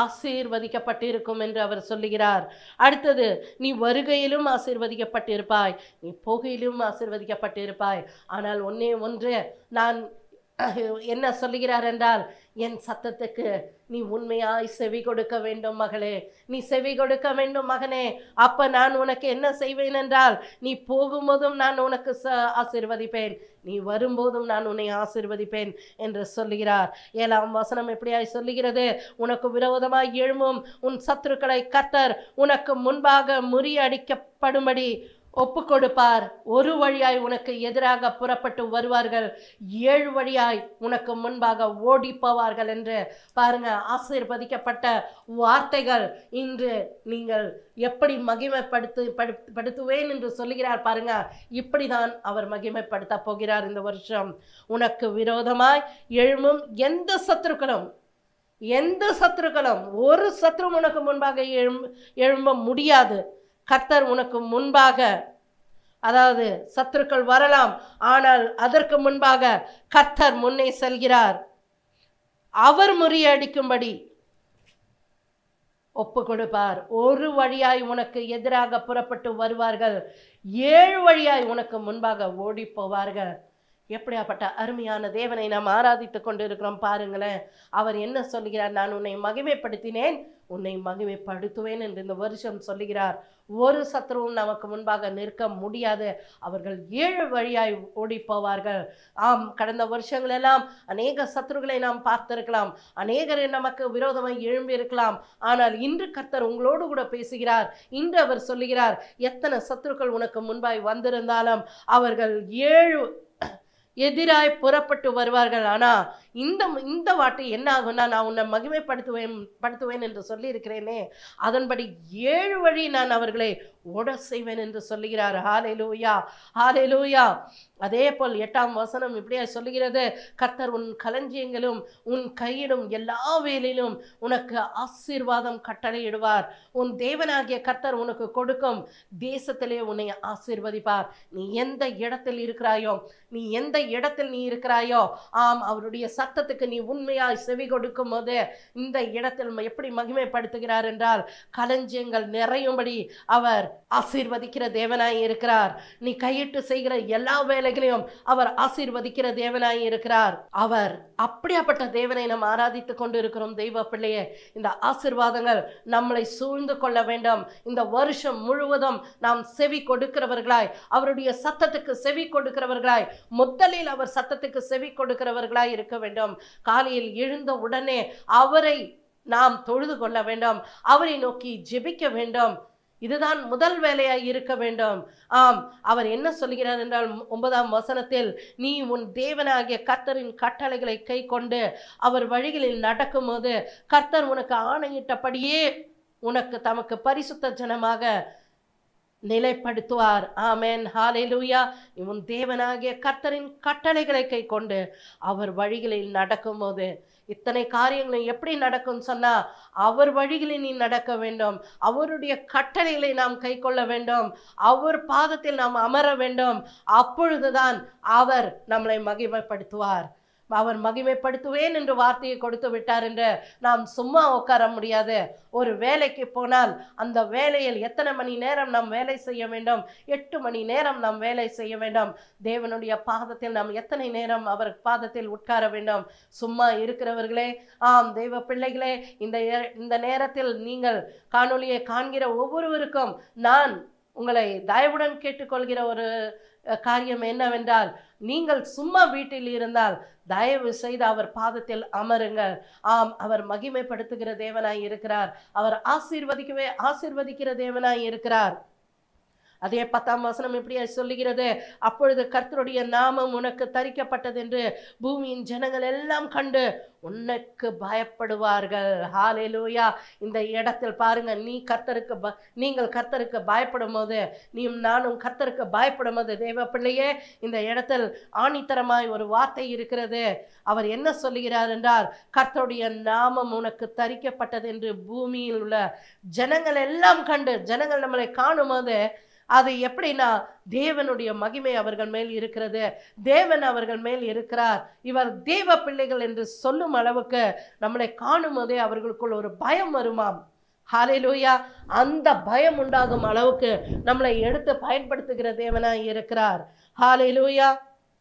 ஆசீர்வதிக்கப்பட்டிருக்கும் என்று அவர் சொல்லுகிறார் அடுத்தது நீ வருகையிலும் ஆசீர்வதிக்கப்பட்டிருப்பாய் நீ போகையிலும் ஆசீர்வதிக்கப்பட்டிருப்பாய் ஆனால் ஒன்னே ஒன்று நான் அஹ், என்ன சொல்லுகிறார் என்றால் என் சத்தத்துக்கு நீ உண்மையாய் செவி கொடுக்க வேண்டும் மகளே நீ செவி கொடுக்க வேண்டும் மகனே அப்ப நான் உனக்கு என்ன செய்வேன் என்றால் நீ போகும்போதும் நான் உனக்கு ச- ஆசீர்வதிப்பேன் நீ வரும்போதும் நான் உன்னை ஆசீர்வதிப்பேன் என்று சொல்லுகிறார் ஏழாம் வசனம் எப்படியாய் சொல்லுகிறது உனக்கு விரோதமாய் எழும்பும் உன் சத்துருக்களை கர்த்தர் உனக்கு முன்பாக முறியடிக்கப்படும்படி ஒப்பு கொடுப்பார் ஒரு வழியாய் உனக்கு எதிராக புறப்பட்டு வருவார்கள் ஏழு வழியாய் உனக்கு முன்பாக ஓடி போவார்கள் என்று பாருங்க ஆசீர்வதிக்கப்பட்ட வார்த்தைகள் இன்று நீங்கள் எப்படி மகிமைப்படுத்து படு- படுத்துவேன் என்று சொல்லுகிறார் பாருங்க இப்படிதான் அவர் மகிமைப்படுத்த போகிறார் இந்த வருஷம் உனக்கு விரோதமாய் எழும்பும் எந்த சத்துருக்களும் எந்த சத்துருக்களும் ஒரு சத்ரு உனக்கு முன்பாக எழும்ப எழும்ப முடியாது கர்த்தர் உனக்கு முன்பாக அதாவது சத்துருக்கள் வரலாம் ஆனால் அதற்கு முன்பாக கர்த்தர் முன்னே செல்கிறார் அவர் முறியடிக்கும்படி ஒப்பு கொடுப்பார் ஒரு வழியாய் உனக்கு எதிராக புறப்பட்டு வருவார்கள் ஏழு வழியாய் உனக்கு முன்பாக ஓடி போவார்கள் எப்படியாப்பட்ட அருமையான தேவனை நாம் ஆராதித்து கொண்டு இருக்கிறோம் பாருங்களேன் அவர் என்ன சொல்லுகிறார் நான் உன்னை மகிமைப்படுத்தினேன் உன்னை மகிமைப்படுத்துவேன் என்று இந்த வருஷம் சொல்லுகிறார் ஒரு சத்ருவும் நமக்கு முன்பாக நிற்க முடியாது அவர்கள் ஏழு வழியாய் ஓடி போவார்கள் ஆம் கடந்த வருஷங்கள் எல்லாம் அநேக சத்ருகளை நாம் பார்த்திருக்கலாம் அநேகர் நமக்கு விரோதமாய் எழும்பி இருக்கலாம் ஆனால் இன்று கர்த்தர் உங்களோடு கூட பேசுகிறார் இன்று அவர் சொல்லுகிறார் எத்தனை சத்துருக்கள் உனக்கு முன்பாய் வந்திருந்தாலும் அவர்கள் ஏழு எதிராய் புறப்பட்டு வருவார்கள் ஆனா இந்த இந்த வார்த்தை என்ன ஆகும்னா நான் உன்னை மகிமைப்படுத்துவேன் படுத்துவேன் என்று சொல்லியிருக்கிறேனே அதன்படி ஏழு வழி நான் அவர்களை ஓட செய்வேன் என்று சொல்லுகிறார் ஹாலேலூயா ஹாலேலூயா அதே போல் எட்டாம் வசனம் இப்படியா சொல்லுகிறது கர்த்தர் உன் களஞ்சியங்களும் உன் கையிடும் எல்லா வேலையிலும் உனக்கு ஆசீர்வாதம் கட்டளையிடுவார் உன் தேவனாகிய கர்த்தர் உனக்கு கொடுக்கும் தேசத்திலே உன்னை ஆசீர்வதிப்பார் நீ எந்த இடத்தில் இருக்கிறாயோ நீ எந்த இடத்தில் நீ இருக்கிறாயோ ஆம் அவருடைய சத்தத்துக்கு நீ உண்மையாய் செவி கொடுக்கும் போது இந்த இடத்தில் எப்படி மகிமைப்படுத்துகிறார் என்றால் களஞ்சியங்கள் நிறையும்படி அவர் ஆசீர்வதிக்கிற தேவனாய் இருக்கிறார் நீ கையிட்டு செய்கிற எல்லா வேலைகளையும் அவர் ஆசீர்வதிக்கிற தேவனாய் இருக்கிறார் அவர் அப்படியாப்பட்ட தேவனை நாம் ஆராதித்துக் கொண்டு இருக்கிறோம் தெய்வ பிள்ளையே இந்த ஆசீர்வாதங்கள் நம்மளை சூழ்ந்து கொள்ள வேண்டும் இந்த வருஷம் முழுவதும் நாம் செவி கொடுக்கிறவர்களாய் அவருடைய சத்தத்துக்கு செவி கொடுக்கிறவர்களாய் முதலில் அவர் சத்தத்துக்கு செவி கொடுக்கிறவர்களாய் இருக்க வேண்டும் காலையில் எழுந்த உடனே அவரை நாம் தொழுது கொள்ள வேண்டும் அவரை நோக்கி ஜெபிக்க வேண்டும் இதுதான் முதல் வேலையாய் இருக்க வேண்டும் ஆம் அவர் என்ன சொல்கிறார் என்றால் ஒன்பதாம் வசனத்தில் நீ உன் தேவனாகிய கர்த்தரின் கட்டளைகளை கை கொண்டு அவர் வழிகளில் நடக்கும்போது கர்த்தர் உனக்கு ஆணையிட்டபடியே உனக்கு தமக்கு பரிசுத்த ஜனமாக நிலைப்படுத்துவார் ஆமென் ஹalleluya உன் தேவனாகிய கர்த்தரின் கட்டளைகளை கை கொண்டு அவர் வழிகளில் நடக்கும்போது இத்தனை காரியங்களும் எப்படி நடக்கும் சொன்னா அவர் வழிகளில் நீ நடக்க வேண்டும் அவருடைய கட்டளைகளை நாம் கை கொள்ள வேண்டும் அவர் பாதத்தில் நாம் அமர வேண்டும் அப்பொழுதுதான் அவர் நம்மளை மகிமைப்படுத்துவார் அவர் மகிமைப்படுத்துவேன் என்று வார்த்தையை கொடுத்து விட்டார் என்று நாம் சும்மா உட்கார முடியாது ஒரு வேலைக்கு போனால் அந்த வேலையில் எத்தனை மணி நேரம் நாம் வேலை செய்ய வேண்டும் எட்டு மணி நேரம் நாம் வேலை செய்ய வேண்டும் தேவனுடைய பாதத்தில் நாம் எத்தனை நேரம் அவர் பாதத்தில் உட்கார வேண்டும் சும்மா இருக்கிறவர்களே ஆம் தெய்வ பிள்ளைகளே இந்த ஏ- இந்த நேரத்தில் நீங்கள் காணொளியை காண்கிற ஒவ்வொருவருக்கும் நான் உங்களை தயவுடன் கேட்டுக்கொள்கிற ஒரு அஹ், காரியம் என்னவென்றால் நீங்கள் சும்மா வீட்டில் இருந்தால் தயவு செய்து அவர் பாதத்தில் அமருங்கள் ஆம் அவர் மகிமைப்படுத்துகிற தேவனாய் இருக்கிறார் அவர் ஆசீர்வதிக்கவே ஆசீர்வதிக்கிற தேவனாய் இருக்கிறார் அதே பத்தாம் வசனம் இப்படியா சொல்லுகிறது அப்பொழுது கர்த்தருடைய நாமம் உனக்கு தரிக்கப்பட்டது என்று பூமியின் ஜனங்கள் எல்லாம் கண்டு உனக்கு பயப்படுவார்கள் ஹalleluya இந்த இடத்தில் பாருங்க நீ கர்த்தருக்கு ப நீங்கள் கர்த்தருக்கு பயப்படும் போது நீயும் நானும் கர்த்தருக்கு பயப்படும் போது தேவ பிள்ளையே இந்த இடத்தில் ஆணித்தரமாய் ஒரு வார்த்தை இருக்கிறது அவர் என்ன சொல்லுகிறார் என்றால் கர்த்தருடைய நாமம் உனக்கு தரிக்கப்பட்டது என்று பூமியில் உள்ள ஜனங்கள் எல்லாம் கண்டு ஜனங்கள் நம்மளை காணும்போது அது எப்படின்னா தேவனுடைய மகிமை அவர்கள் மேல் இருக்கிறது தேவன் அவர்கள் மேல் இருக்கிறார் இவர் தேவ பிள்ளைகள் என்று சொல்லும் அளவுக்கு நம்மளை காணும் போதே அவர்களுக்குள் ஒரு பயம் வருமாம் ஹalleluya அந்த பயம் உண்டாகும் அளவுக்கு நம்மளை எடுத்து பயன்படுத்துகிற தேவனாய் இருக்கிறார் ஹalleluya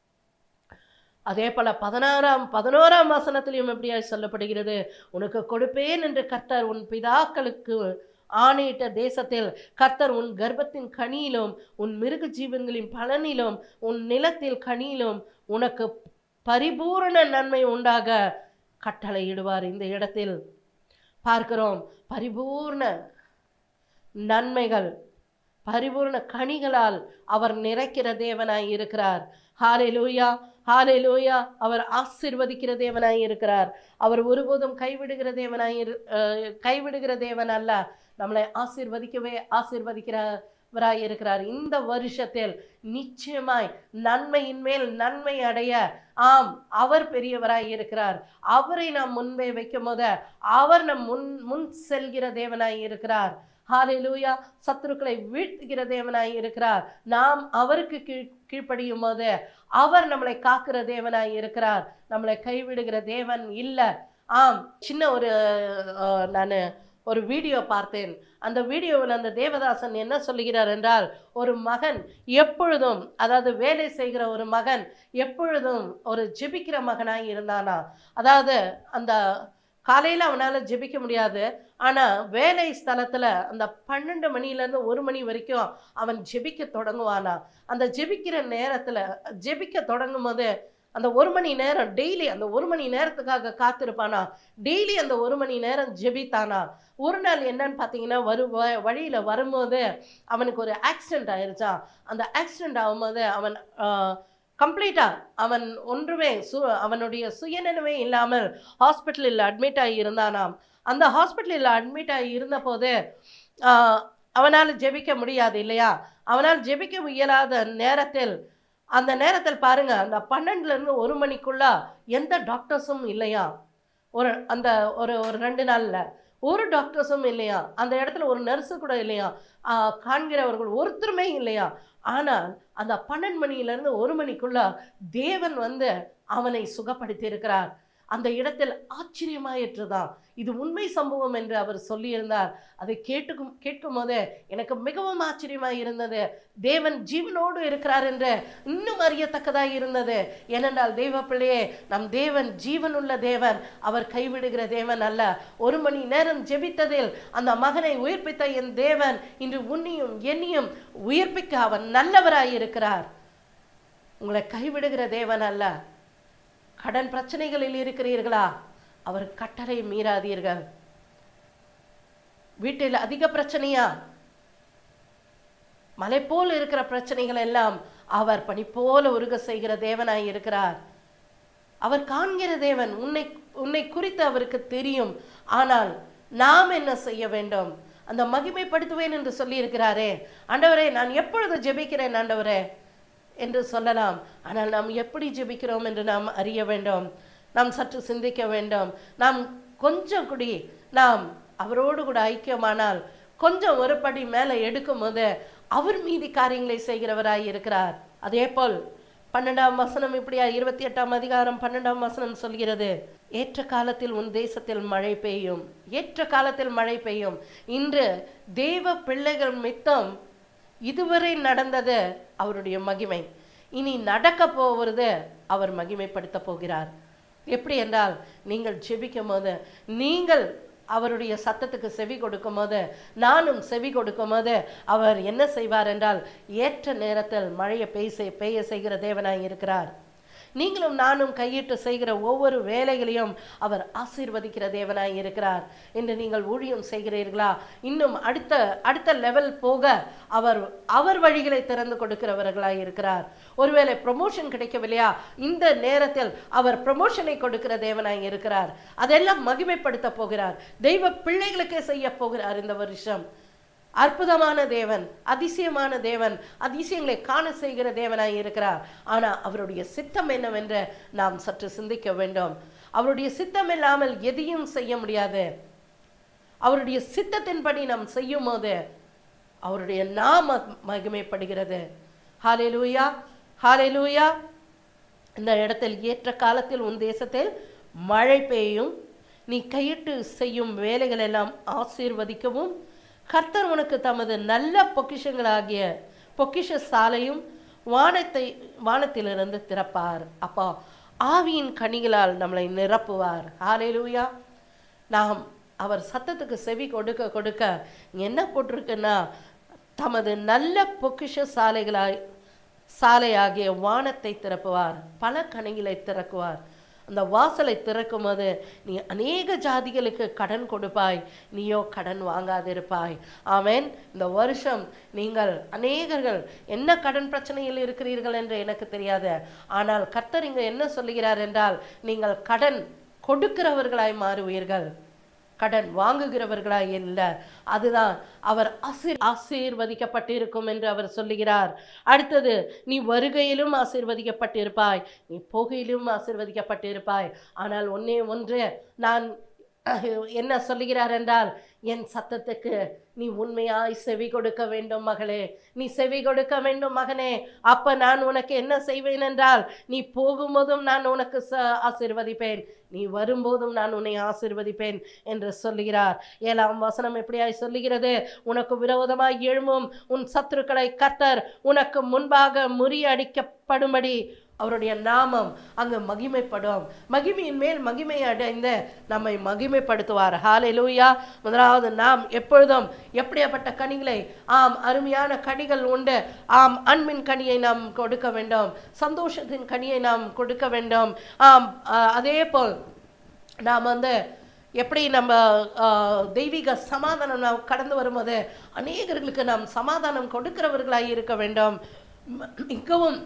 அதே போல பதினாறாம் பதினோராம் வசனத்திலையும் எப்படியாய் சொல்லப்படுகிறது உனக்கு கொடுப்பேன் என்று கர்த்தர் உன் பிதாக்களுக்கு ஆணையிட்ட தேசத்தில் கர்த்தர் உன் கர்ப்பத்தின் கனியிலும் உன் மிருக ஜீவன்களின் பலனிலும் உன் நிலத்தில் கனியிலும் உனக்கு பரிபூரண நன்மை உண்டாக கட்டளையிடுவார் இந்த இடத்தில் பார்க்கிறோம் பரிபூர்ண நன்மைகள் பரிபூர்ண கனிகளால் அவர் நிறைக்கிற தேவனாய் இருக்கிறார் ஹாலே லூயா ஹாலே லூயா அவர் ஆசிர்வதிக்கிற தேவனாய் இருக்கிறார் அவர் ஒருபோதும் கைவிடுகிற தேவனாய் இரு அஹ், கைவிடுகிற தேவன் அல்ல நம்மளை ஆசீர்வதிக்கவே ஆசீர்வதிக்கிறவராய் இருக்கிறார் இந்த வருஷத்தில் நிச்சயமாய் நன்மையின் மேல் நன்மை அடைய ஆம் அவர் பெரியவராய் இருக்கிறார் அவரை நாம் முன்பே வைக்கும் போது அவர் நம் முன் முன் செல்கிற தேவனாய் இருக்கிறார் ஹalleluya சத்துருக்களை வீழ்த்துகிற தேவனாய் இருக்கிறார் நாம் அவருக்கு கீழ் கீழ்ப்படியும் போது அவர் நம்மளை காக்கிற தேவனாய் இருக்கிறார் நம்மளை கைவிடுகிற தேவன் இல்லை ஆம் சின்ன ஒரு நான் ஒரு வீடியோ பார்த்தேன் அந்த வீடியோவில் அந்த தேவதாசன் என்ன சொல்லுகிறார் என்றால் ஒரு மகன் எப்பொழுதும் அதாவது வேலை செய்கிற ஒரு மகன் எப்பொழுதும் ஒரு ஜெபிக்கிற மகனாய் இருந்தானா அதாவது அந்த காலையில் அவனால் ஜெபிக்க முடியாது ஆனால் வேலை ஸ்தலத்தில் அந்த பன்னெண்டு மணிலேருந்து ஒரு மணி வரைக்கும் அவன் ஜெபிக்க தொடங்குவானா அந்த ஜெபிக்கிற நேரத்தில் ஜெபிக்க தொடங்கும் போது அந்த ஒரு மணி நேரம் டெய்லி அந்த ஒரு மணி நேரத்துக்காக காத்திருப்பானா டெய்லி அந்த ஒரு மணி நேரம் ஜெபித்தானா ஒரு நாள் என்னன்னு பார்த்தீங்கன்னா வரு வ- வழியில வரும்போது அவனுக்கு ஒரு ஆக்சிடென்ட் ஆயிருச்சான் அந்த ஆக்சிடென்ட் ஆகும்போது அவன் கம்ப்ளீட்டா அவன் ஒன்றுமே சு அவனுடைய சுயநினைவே இல்லாமல் ஹாஸ்பிட்டலில் அட்மிட் ஆகி இருந்தானாம் அந்த ஹாஸ்பிட்டலில் அட்மிட் ஆகி இருந்தபோது ஆஹ், அவனால் ஜெபிக்க முடியாது இல்லையா அவனால் ஜெபிக்க இயலாத நேரத்தில் அந்த நேரத்தில் பாருங்க அந்த பன்னெண்டுல இருந்து ஒரு மணிக்குள்ள எந்த டாக்டர்ஸும் இல்லையா ஒரு அந்த ஒரு ஒரு ரெண்டு நாள்ல ஒரு டாக்டர்ஸும் இல்லையா அந்த இடத்துல ஒரு நர்ஸு கூட இல்லையா ஆஹ் காண்கிறவர்கள் ஒருத்தருமே இல்லையா ஆனால் அந்த பன்னெண்டு மணியிலிருந்து ஒரு மணிக்குள்ள தேவன் வந்து அவனை சுகப்படுத்தி இருக்கிறார் அந்த இடத்தில் ஆச்சரியமாயிற்றுதான் இது உண்மை சம்பவம் என்று அவர் சொல்லியிருந்தார் அதை கேட்டுக்கும் கேட்கும் போது எனக்கு மிகவும் ஆச்சரியமாய் இருந்தது தேவன் ஜீவனோடு இருக்கிறார் என்று இன்னும் அறியத்தக்கதாய் இருந்தது ஏனென்றால் தெய்வ பிள்ளையே நம் தேவன் ஜீவனுள்ள தேவன் அவர் கைவிடுகிற தேவன் அல்ல ஒரு மணி நேரம் ஜெபித்ததில் அந்த மகனை உயிர்ப்பித்த என் தேவன் இன்று உன்னையும் என்னையும் உயிர்ப்பிக்க அவன் நல்லவராய் இருக்கிறார் உங்களை கைவிடுகிற தேவன் அல்ல கடன் பிரச்சனைகளில் இருக்கிறீர்களா அவர் கட்டளை மீறாதீர்கள் வீட்டில் அதிக பிரச்சனையா மலை போல் இருக்கிற பிரச்சனைகள் எல்லாம் அவர் பனி போல உருக செய்கிற தேவனாய் இருக்கிறார் அவர் காண்கிற தேவன் உன்னை உன்னை குறித்து அவருக்கு தெரியும் ஆனால் நாம் என்ன செய்ய வேண்டும் அந்த மகிமைப்படுத்துவேன் என்று சொல்லி இருக்கிறாரே ஆண்டவரே நான் எப்பொழுது ஜெபிக்கிறேன் ஆண்டவரே என்று சொல்லலாம் ஆனால் நாம் எப்படி ஜெபிக்கிறோம் என்று நாம் அறிய வேண்டும் நாம் சற்று சிந்திக்க வேண்டும் நாம் கொஞ்சம் கூடி நாம் அவரோடு கூட ஐக்கியமானால் கொஞ்சம் ஒரு படி மேலே எடுக்கும்போது அவர் மீதி காரியங்களை செய்கிறவராய் இருக்கிறார் அதே போல் பன்னெண்டாம் வசனம் இப்படியா இருபத்தி எட்டாம் அதிகாரம் பன்னெண்டாம் வசனம் சொல்கிறது ஏற்ற காலத்தில் உன் தேசத்தில் மழை பெய்யும் ஏற்ற காலத்தில் மழை பெய்யும் இன்று தேவ பிள்ளைகள் மித்தம் இதுவரை நடந்தது அவருடைய மகிமை இனி நடக்க போவது அவர் மகிமைப்படுத்த போகிறார் எப்படி என்றால் நீங்கள் ஜெபிக்கும் போது நீங்கள் அவருடைய சத்தத்துக்கு செவி கொடுக்கும் போது நானும் செவி கொடுக்கும் போது அவர் என்ன செய்வார் என்றால் ஏற்ற நேரத்தில் மழையை பெய்ய செய்- பெய்ய செய்கிற தேவனாய் இருக்கிறார் நீங்களும் நானும் கையிட்டு செய்கிற ஒவ்வொரு வேலைகளையும் அவர் ஆசீர்வதிக்கிற தேவனாய் இருக்கிறார் என்று நீங்கள் ஊழியம் செய்கிறீர்களா இன்னும் அடுத்த அடுத்த லெவல் போக அவர் அவர் வழிகளை திறந்து கொடுக்கிறவர்களாய் இருக்கிறார் ஒருவேளை ப்ரொமோஷன் கிடைக்கவில்லையா இந்த நேரத்தில் அவர் ப்ரொமோஷனை கொடுக்கிற தேவனாய் இருக்கிறார் அதெல்லாம் மகிமைப்படுத்த போகிறார் தெய்வ பிள்ளைகளுக்கே செய்ய போகிறார் இந்த வருஷம் அற்புதமான தேவன் அதிசயமான தேவன் அதிசயங்களை காண செய்கிற தேவனாய் இருக்கிறார் ஆனா அவருடைய சித்தம் என்னவென்று நாம் சற்று சிந்திக்க வேண்டும் அவருடைய சித்தம் இல்லாமல் எதையும் செய்ய முடியாது அவருடைய சித்தத்தின்படி நாம் செய்யும் போது அவருடைய நாம மகிமைப்படுகிறது ஹalleluya ஹalleluya இந்த இடத்தில் ஏற்ற காலத்தில் உன் தேசத்தில் மழை பெய்யும் நீ கையிட்டு செய்யும் வேலைகள் எல்லாம் ஆசீர்வதிக்கவும் கர்த்தர் உனக்கு தமது நல்ல பொக்கிஷங்களாகிய பொக்கிஷ சாலையும் வானத்தை வானத்திலிருந்து திறப்பார் அப்பா ஆவியின் கனிகளால் நம்மளை நிரப்புவார் ஹalleluya நாம் அவர் சத்தத்துக்கு செவி கொடுக்க கொடுக்க என்ன போட்டிருக்குன்னா தமது நல்ல பொக்கிஷ சாலைகளாய் சாலையாகிய வானத்தை திறப்புவார் பல கனிகளை திறக்குவார் அந்த வாசலை திறக்கும் போது நீ அநேக ஜாதிகளுக்கு கடன் கொடுப்பாய் நீயோ கடன் வாங்காதிருப்பாய் ஆமென் இந்த வருஷம் நீங்கள் அநேகர்கள் என்ன கடன் பிரச்சனையில் இருக்கிறீர்கள் என்று எனக்கு தெரியாது ஆனால் கர்த்தர் இங்கு என்ன சொல்லுகிறார் என்றால் நீங்கள் கடன் கொடுக்கிறவர்களாய் மாறுவீர்கள் கடன் வாங்குகிறவர்களாய் இல்ல அதுதான் அவர் ஆசீர் ஆசீர்வதிக்கப்பட்டிருக்கும் என்று அவர் சொல்லுகிறார் அடுத்தது நீ வருகையிலும் ஆசீர்வதிக்கப்பட்டிருப்பாய் நீ போகையிலும் ஆசீர்வதிக்கப்பட்டிருப்பாய் ஆனால் ஒன்னே ஒன்று நான் என்ன சொல்லுகிறார் என்றால் என் சத்தத்துக்கு நீ உண்மையாய் செவி கொடுக்க வேண்டும் மகளே நீ செவி கொடுக்க வேண்டும் மகனே அப்ப நான் உனக்கு என்ன செய்வேன் என்றால் நீ போகும்போதும் நான் உனக்கு ச ஆசீர்வதிப்பேன் நீ வரும்போதும் நான் உன்னை ஆசீர்வதிப்பேன் என்று சொல்லுகிறார் ஏழாம் வசனம் எப்படியாய் சொல்லுகிறது உனக்கு விரோதமாய் எழும்பும் உன் சத்துருக்களை கர்த்தர் உனக்கு முன்பாக முறியடிக்கப்படும்படி அவருடைய நாமம் அங்கு மகிமைப்படும் மகிமையின் மேல் மகிமை அடைந்து நம்மை மகிமைப்படுத்துவார் ஹalleluya முதலாவது நாம் எப்பொழுதும் எப்படியாப்பட்ட கனிகளை ஆம் அருமையான கனிகள் உண்டு ஆம் அன்பின் கனியை நாம் கொடுக்க வேண்டும் சந்தோஷத்தின் கனியை நாம் கொடுக்க வேண்டும் ஆம் அஹ், அதே போல் நாம் வந்து எப்படி நம்ம ஆஹ், தெய்வீக சமாதானம் நாம் கடந்து வரும்போது அநேகர்களுக்கு நாம் சமாதானம் கொடுக்கிறவர்களாய் இருக்க வேண்டும் ம- மிகவும்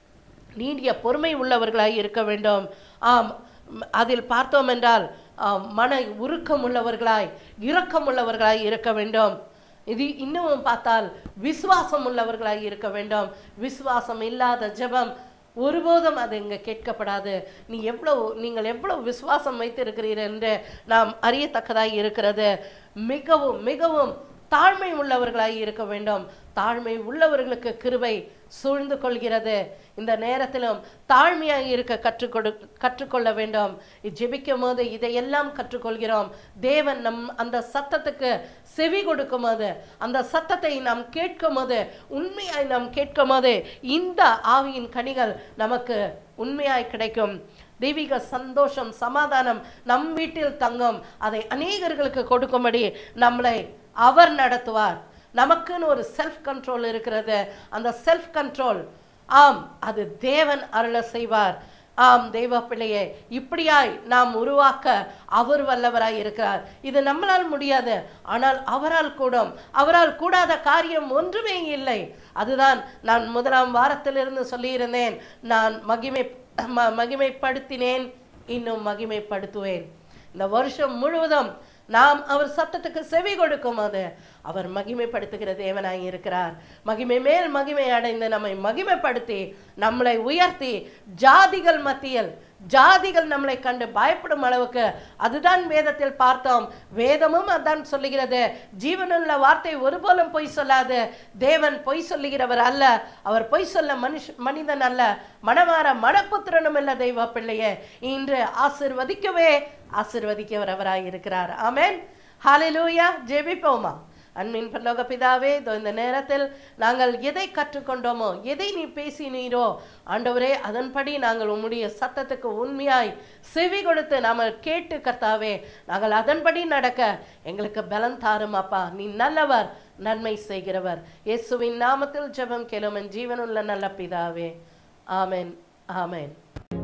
நீடிய பொறுமை உள்ளவர்களாய் இருக்க வேண்டும் ஆம் ம், அதில் பார்த்தோம் என்றால் ஆம், மன உருக்கம் உள்ளவர்களாய் இரக்கம் உள்ளவர்களாய் இருக்க வேண்டும் இது இன்னமும் பார்த்தால் விசுவாசம் உள்ளவர்களாய் இருக்க வேண்டும் விசுவாசம் இல்லாத ஜெபம் ஒருபோதும் அது இங்கே கேட்கப்படாது நீ எவ்வளவு நீங்கள் எவ்வளவு விசுவாசம் வைத்திருக்கிறீர்கள் என்று நாம் அறியத்தக்கதாய் இருக்கிறது மிகவும் மிகவும் தாழ்மை உள்ளவர்களாய் இருக்க வேண்டும் தாழ்மை உள்ளவர்களுக்கு கிருபை சூழ்ந்து கொள்கிறது இந்த நேரத்திலும் தாழ்மையாக இருக்க கற்றுக்கொடு கற்றுக்கொள்ள வேண்டும் ஜெபிக்கும் போது இதையெல்லாம் கற்றுக்கொள்கிறோம் தேவன் நம் அந்த சத்தத்துக்கு செவி கொடுக்கும் போது அந்த சத்தத்தை நாம் கேட்கும் போது உண்மையாய் நாம் கேட்கும் போது இந்த ஆவியின் கனிகள் நமக்கு உண்மையாய் கிடைக்கும் தெய்வீக சந்தோஷம் சமாதானம் நம் வீட்டில் தங்கும் அதை அநேகர்களுக்கு கொடுக்கும்படி நம்மளை அவர் நடத்துவார் நமக்குன்னு ஒரு செல்ஃப் கண்ட்ரோல் இருக்கிறது அந்த செல்ஃப் கண்ட்ரோல் ஆம் அது தேவன் அருள செய்வார் ஆம் தெய்வ பிள்ளையே இப்படியாய் நாம் உருவாக்க அவர் வல்லவராய் இருக்கிறார் இது நம்மளால் முடியாது ஆனால் அவரால் கூடும் அவரால் கூடாத காரியம் ஒன்றுமே இல்லை அதுதான் நான் முதலாம் வாரத்திலிருந்து சொல்லியிருந்தேன் நான் மகிமை ம- மகிமைப்படுத்தினேன் இன்னும் மகிமைப்படுத்துவேன் இந்த வருஷம் முழுவதும் நாம் அவர் சத்தத்துக்கு செவி கொடுக்கும் போது அவர் மகிமைப்படுத்துகிற தேவனாய் இருக்கிறார் மகிமை மேல் மகிமை அடைந்து நம்மை மகிமைப்படுத்தி நம்மளை உயர்த்தி ஜாதிகள் மத்தியில் ஜாதிகள் நம்மளை கண்டு பயப்படும் அளவுக்கு அதுதான் வேதத்தில் பார்த்தோம் வேதமும் அதான் சொல்லுகிறது ஜீவனுள்ள வார்த்தை ஒருபோலும் பொய் சொல்லாது தேவன் பொய் சொல்லுகிறவர் அல்ல அவர் பொய் சொல்ல மனுஷ மனிதன் அல்ல மனமாற மனப்புத்திரனும் இல்ல தெய்வ பிள்ளையே இன்று ஆசிர்வதிக்கவே ஆசிர்வதிக்கவர் அவராய் இருக்கிறார் ஆமென் ஹalleluya ஜெபிப்போமா அன்பின் பரலோக பிதாவே இதோ இந்த நேரத்தில் நாங்கள் எதை கற்றுக்கொண்டோமோ எதை நீ பேசினீரோ ஆண்டவரே அதன்படி நாங்கள் உம்முடைய சத்தத்துக்கு உண்மையாய் செவி கொடுத்து நாம கேட்டு கர்த்தாவே நாங்கள் அதன்படி நடக்க எங்களுக்கு பலம் தாரும் அப்பா நீ நல்லவர் நன்மை செய்கிறவர் இயேசுவின் நாமத்தில் ஜெபம் கேளும் என் ஜீவனுள்ள நல்ல பிதாவே ஆமென் ஆமென்